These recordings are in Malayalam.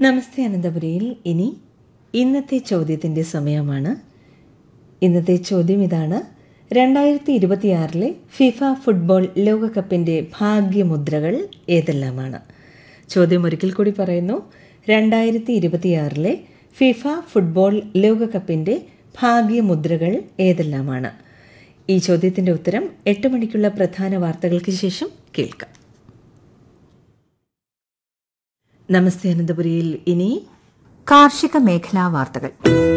നമസ്തേ അനന്തപുരിയിൽ ഇനി ഇന്നത്തെ ചോദ്യത്തിൻ്റെ സമയമാണ് ഇന്നത്തെ ചോദ്യം ഇതാണ് രണ്ടായിരത്തി ഇരുപത്തിയാറിലെ ഫിഫ ഫുട്ബോൾ ലോകകപ്പിൻ്റെ ഭാഗ്യമുദ്രകൾ ഏതെല്ലാമാണ് ചോദ്യം ഒരിക്കൽ കൂടി പറയുന്നു രണ്ടായിരത്തി ഇരുപത്തിയാറിലെ ഫിഫ ഫുട്ബോൾ ലോകകപ്പിൻ്റെ ഭാഗ്യമുദ്രകൾ ഏതെല്ലാമാണ് ഈ ചോദ്യത്തിൻ്റെ ഉത്തരം എട്ട് മണിക്കുള്ള പ്രധാന വാർത്തകൾക്ക് ശേഷം കേൾക്കാം നമസ്തേ അനന്തപുരിയിൽ ഇനി കാർഷിക മേഖലാ വാർത്തകൾ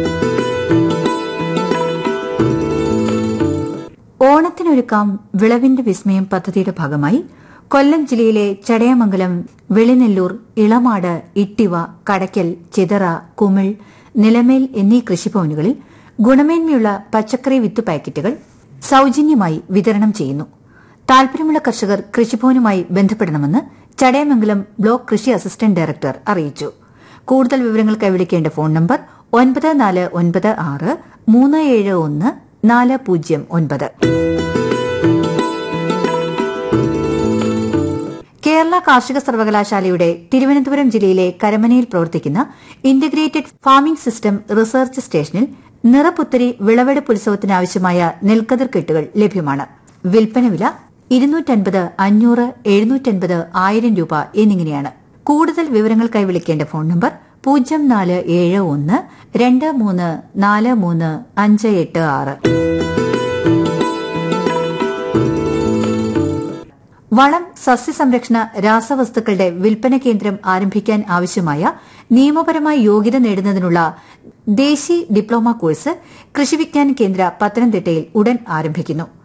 ഓണത്തിനൊരുക്കാം വിളവിന്റെ വിസ്മയം പദ്ധതിയുടെ ഭാഗമായി കൊല്ലം ജില്ലയിലെ ചടയമംഗലം വെളിനെല്ലൂർ ഇളമാട് ഇട്ടിവ കടയ്ക്കൽ ചിതറ കുമിൾ നിലമേൽ എന്നീ കൃഷിഭവനുകളിൽ ഗുണമേന്മയുള്ള പച്ചക്കറി വിത്ത് പാക്കറ്റുകൾ സൌജന്യമായി വിതരണം ചെയ്യുന്നു താൽപര്യമുള്ള കർഷകർ കൃഷിഭവനുമായി ബന്ധപ്പെടണമെന്ന് ചടയമംഗലം ബ്ലോക്ക് കൃഷി അസിസ്റ്റന്റ് ഡയറക്ടർ അറിയിച്ചു കൂടുതൽ വിവരങ്ങൾക്കായി വിളിക്കേണ്ട ഫോൺ നമ്പർ ഒൻപത് നാല് ഒൻപത് ആറ് മൂന്ന് ഏഴ് ഒന്ന് നാല് പൂജ്യം ഒൻപത് കേരള കാർഷിക സർവകലാശാലയുടെ തിരുവനന്തപുരം ജില്ലയിലെ കരമനയിൽ പ്രവർത്തിക്കുന്ന ഇന്റഗ്രേറ്റഡ് ഫാമിംഗ് സിസ്റ്റം റിസർച്ച് സ്റ്റേഷനിൽ നിറപുത്തരി വിളവെടുപ്പ് ഉത്സവത്തിന് ആവശ്യമായ നെൽക്കതിർ കെട്ടുകൾ ലഭ്യമാണ് വിൽപ്പന വില ഇരുന്നൂറ്റൻപത് അഞ്ഞൂറ് എഴുന്നൂറ്റൻപത് ആയിരം രൂപ എന്നിങ്ങനെയാണ് കൂടുതൽ വിവരങ്ങൾക്കായി വിളിക്കേണ്ട ഫോൺ നമ്പർ പൂജ്യം നാല് ഏഴ് ഒന്ന് രണ്ട് മൂന്ന് നാല് മൂന്ന് അഞ്ച് എട്ട് ആറ് വളം സസ്യസംരക്ഷണ രാസവസ്തുക്കളുടെ വിൽപ്പന കേന്ദ്രം ആരംഭിക്കാൻ ആവശ്യമായ നിയമപരമായ യോഗ്യത നേടുന്നതിനുള്ള ദേശീയ ഡിപ്ലോമ കോഴ്സ് കൃഷിവിജ്ഞാൻ കേന്ദ്ര പത്തനംതിട്ടയിൽ ഉടൻ ആരംഭിക്കുന്നു